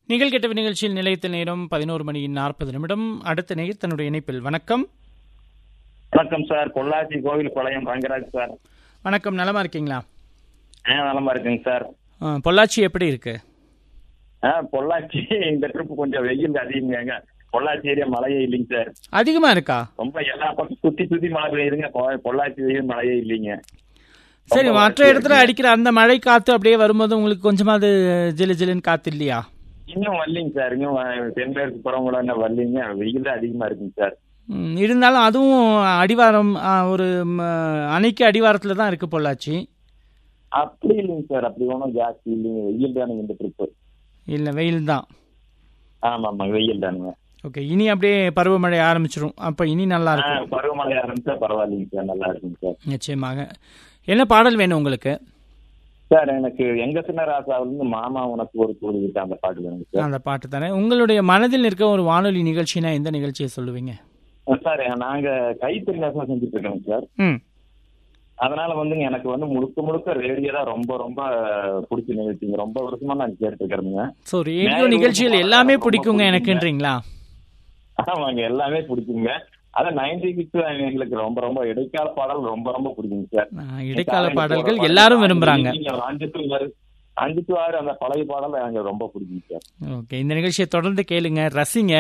நீங்கள் கேட்ட நிகழ்ச்சியில் நிலையத்தில் நேரம் பதினோரு மணி நாற்பது நிமிடம் அடுத்த நேயர் தன்னுடைய இணைப்பில் வணக்கம் வணக்கம் சார் பொள்ளாச்சி கோவில் பாளையம் ரங்கராஜ் சார் வணக்கம் நலமா இருக்கீங்களா ஆ நலமா இருக்குங்க சார் ஆ, பொள்ளாச்சி எப்படி இருக்கு ஆ பொள்ளாச்சி இந்த ட்ரிப் கொஞ்சம் வெயில் அதிகங்க பொள்ளாச்சி ஏரியா மழையே இல்லைங்க சார் அதிகமா இருக்கா ரொம்ப எல்லா பக்கம் சுத்தி சுத்தி மழை பெய்யுதுங்க பொ- பொள்ளாச்சி வெயில் மழையே இல்லைங்க சரி ரொம்ப மற்ற வறட்சியா இடத்துல அடிக்கிற அந்த மழை காத்து அப்படியே வரும்போது உங்களுக்கு கொஞ்சமாவது ஜிலு ஜிலுன்னு காத்து இல்லையா இன்னும் வரலைங்க சார் இன்னும் வ- தென்மேற்கு புறம் கூட இன்னும் வரலைங்க வெயில் தான் அதிகமா இருக்குங்க சார் ம், இருந்தாலும் அதுவும் அடிவாரம் ஆ, ஒரு ம், அணைக்கு அடிவாரத்துல தான் இருக்கு பொள்ளாச்சி அப்படி இல்லைங்க சார் அப்படி ஒன்றும் ஜாஸ்தி இல்லைங்க வெயில் தானுங்க இந்த ட்ரிப்பு இல்ல வெயில் தான் ஆமா ஆமா வெயில் தானுங்க ஓகே இனி அப்படியே பருவமழை ஆரம்பிச்சிரும் அப்ப இனி நல்லா ஆ, இருக்கும் பருவமழை ஆரம்பிச்சா பரவாயில்லைங்க சார் நல்லா இருக்குங்க சார் நிச்சயமாக என்ன பாடல் வேணும் உங்களுக்கு சார் எனக்கு எங்க சின்ன ராசாவிலிருந்து மாமா உனக்கு ஒரு கூலி விட்டு அந்த பாட்டு வேணுங்க சார் அந்த பாட்டு தானே உங்களுடைய மனதில் இருக்க ஒரு வானொலி நிகழ்ச்சினா எந்த நிகழ்ச்சியை சொல்லுவீங்க சார் நாங்க கைத்தறி நெசவு செஞ்சுட்டு இருக்கோங்க சார் ம் அதனால வந்துங்க எனக்கு வந்து முழுக்க முழுக்க ரேடியோ தான் ரொம்ப ரொம்ப பிடிச்ச நிகழ்ச்சிங்க ரொம்ப வருஷமா நான் கேட்டு இருக்கிறேங்க ஸோ ரேடியோ நேயர்களுக்கு நிகழ்ச்சிகள் பாடல் எல்லாமே ரொம்ப பிடிக்குங்க பிடிக்குங்க. எனக்குன்றீங்களா ஆமாங்க எல்லாமே பிடிக்குங்க அதான் நைன்டி கிட்ஸ் எங்களுக்கு ரொம்ப ரொம்ப இடைக்கால பாடல் ரொம்ப ரொம்ப பிடிக்குங்க சார் ஆ, இடைக்கால காலையில பாடல்கள் போற எல்லாரும் பாடல், விரும்புறாங்க நீங்க ஒரு அஞ்சு டு ஆறு அஞ்சு டு ஆறு அந்த பழைய பாடல் எனக்கு ரொம்ப பிடிக்குங்க சார் ஓகே இந்த நிகழ்ச்சியை தொடர்ந்து கேளுங்க ரசிங்க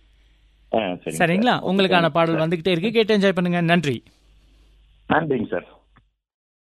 ஆ, சரிங்க சரிங்களா சார். உங்களுக்கான பாடல் வந்துகிட்டே இருக்கு கேட்டு என்ஜாய் பண்ணுங்க நன்றி நன்றிங்க சார்